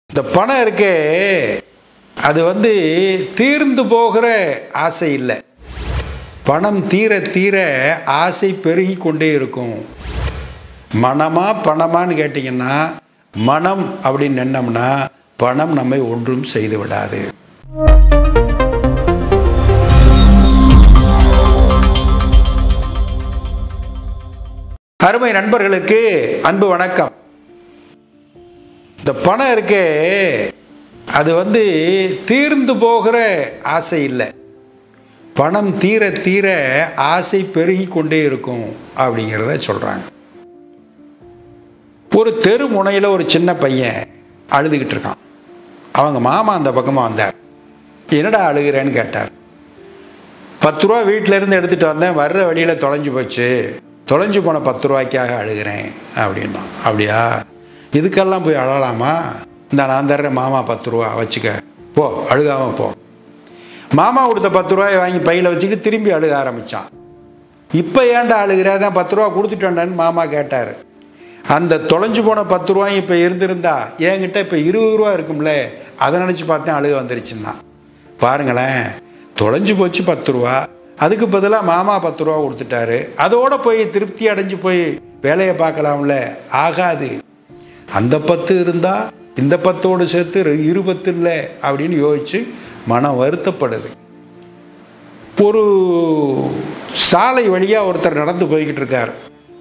இந்த பணம் இருக்கே அது வந்து தீர்ந்து போகிற ஆசை இல்லை பணம் தீர தீர ஆசை பெருகி கொண்டே இருக்கும் மனமா பணமான்னு கேட்டிங்கன்னா மனம் அப்படின்னு நின்னோம்னா பணம் நம்மை ஒன்றும் செய்து விடாது அருமை நண்பர்களுக்கு அன்பு வணக்கம் இந்த பணம் இருக்கே அது வந்து தீர்ந்து போகிற ஆசை இல்லை பணம் தீர தீர ஆசை பெருகி கொண்டே இருக்கும் அப்படிங்கிறத சொல்கிறாங்க ஒரு தெரு முனையில் ஒரு சின்ன பையன் அழுதுகிட்டு இருக்கான் அவங்க மாமா அந்த பக்கமாக வந்தார் என்னடா அழுகிறேன்னு கேட்டார் பத்து ரூபா வீட்டிலேருந்து எடுத்துகிட்டு வந்தேன் வர்ற வழியில் தொலைஞ்சு போச்சு தொலைஞ்சு போன பத்து ரூபாய்க்காக அழுகிறேன் அப்படின்னா அப்படியா இதுக்கெல்லாம் போய் அழலாமா இந்த நான் தர்றேன் மாமா பத்து ரூபா வச்சுக்க போ அழுகாமல் போ மாமா கொடுத்த பத்து ரூபாய் வாங்கி பையில் வச்சுக்கிட்டு திரும்பி அழுக ஆரம்பித்தான் இப்போ ஏன்டா அழுகிற தான் பத்து ரூபா கொடுத்துட்டேன்டான்னு மாமா கேட்டார் அந்த தொலைஞ்சு போன பத்து ரூபாய் இப்போ இருந்திருந்தா என்கிட்ட இப்போ இருபது ரூபா இருக்கும்ல அதை நினச்சி பார்த்தேன் அழுக வந்துருச்சுன்னா பாருங்களேன் தொலைஞ்சு போச்சு பத்து ரூபா அதுக்கு பதிலாக மாமா பத்து ரூபா கொடுத்துட்டாரு அதோட போய் திருப்தி அடைஞ்சு போய் வேலையை பார்க்கலாம்ல ஆகாது அந்த பத்து இருந்தால் இந்த பத்தோடு சேர்த்து ரெ- இரு பத்து இல்லை அப்படின்னு யோசித்து மனம் வருத்தப்படுது ஒரு சாலை வழியாக ஒருத்தர் நடந்து போய்கிட்டு இருக்கார்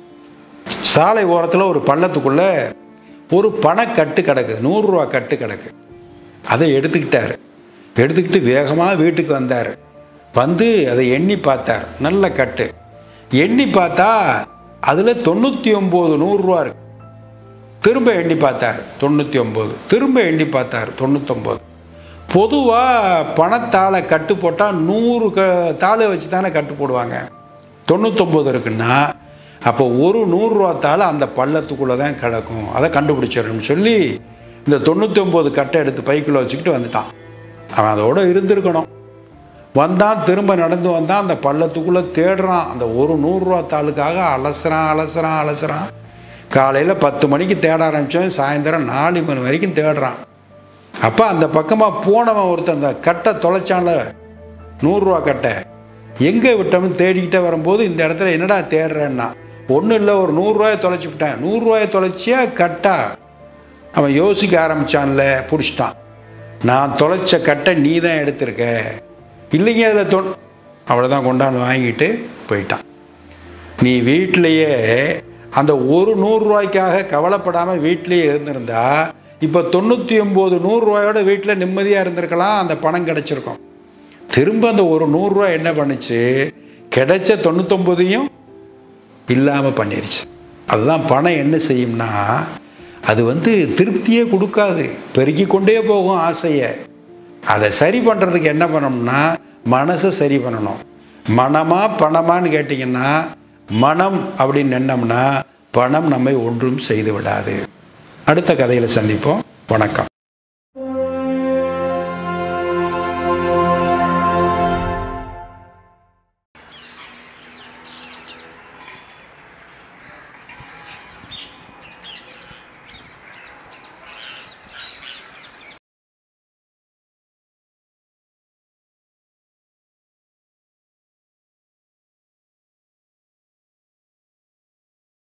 சாலை ஓரத்தில் ஒரு பள்ளத்துக்குள்ளே ஒரு பணக்கட்டு கிடக்கு நூறுரூவா கட்டு கிடக்கு அதை எடுத்துக்கிட்டார் எடுத்துக்கிட்டு வேகமாக வீட்டுக்கு வந்தார் வந்து அதை எண்ணி பார்த்தார் நல்ல கட்டு எண்ணி பார்த்தா அதில் தொண்ணூற்றி ஒம்பது நூறுரூவா இருக்கு திரும்ப எண்ணி பார்த்தார் தொண்ணூற்றி ஒம்பது திரும்ப எண்ணி பார்த்தார் தொண்ணூத்தொம்பது பொதுவாக பணத்தாளை கட்டு போட்டால் நூறு க தாளை வச்சு தானே கட்டு போடுவாங்க தொண்ணூத்தொம்பது இருக்குன்னா அப்போ ஒரு நூறுரூவா தாள் அந்த பள்ளத்துக்குள்ளே தான் கிடக்கும் அதை கண்டுபிடிச்சிடணும்னு சொல்லி இந்த தொண்ணூற்றி ஒம்பது கட்டை எடுத்து பைக்குள்ளே வச்சுக்கிட்டு வந்துட்டான் அவன் அதோட இருந்திருக்கணும் வந்தான் திரும்ப நடந்து வந்தான் அந்த பள்ளத்துக்குள்ளே தேடுறான் அந்த ஒரு நூறுரூவா தாளுக்காக அலசுறான் அலசுறான் அலசுறான் காலையில் பத்து மணிக்கு தேட ஆரம்பித்தவன் சாயந்தரம் நாலு மணி வரைக்கும் தேடுறான் அப்போ அந்த பக்கமாக போனவன் ஒருத்தன் அந்த கட்டை தொலைச்சான்ல நூறுரூவா கட்டை எங்கே விட்டோம்னு தேடிக்கிட்டே வரும்போது இந்த இடத்துல என்னடா தேடுறேன்னா ஒன்றும் இல்லை ஒரு நூறுரூவாயை தொலைச்சி விட்டேன் நூறுரூவாயை தொலைச்சியா கட்டா அவன் யோசிக்க ஆரம்பிச்சான்ல பிடிச்சிட்டான் நான் தொலைச்ச கட்டை நீ தான் எடுத்திருக்க இல்லைங்க அதில் தொன் அவ்வளோதான் கொண்டாந்து வாங்கிட்டு போயிட்டான் நீ வீட்டிலையே அந்த ஒரு நூறுரூவாய்க்காக கவலைப்படாமல் வீட்டிலேயே இருந்திருந்தா இப்போ தொண்ணூற்றி ஒம்பது நூறுரூவாயோட வீட்டில் நிம்மதியாக இருந்திருக்கலாம் அந்த பணம் கிடச்சிருக்கும் திரும்ப அந்த ஒரு நூறுரூவா என்ன பண்ணுச்சு கிடைச்ச தொண்ணூத்தொம்பதையும் இல்லாமல் பண்ணிருச்சு அதுதான் பணம் என்ன செய்யும்னா அது வந்து திருப்தியே கொடுக்காது பெருக்கி கொண்டே போகும் ஆசையை அதை சரி பண்ணுறதுக்கு என்ன பண்ணணும்னா மனசை சரி பண்ணணும் மனமா பணமான்னு கேட்டிங்கன்னா மனம் அப்படின்னு நின்னோம்னா பணம் நம்மை ஒன்றும் செய்து விடாது அடுத்த கதையில் சந்திப்போம் வணக்கம்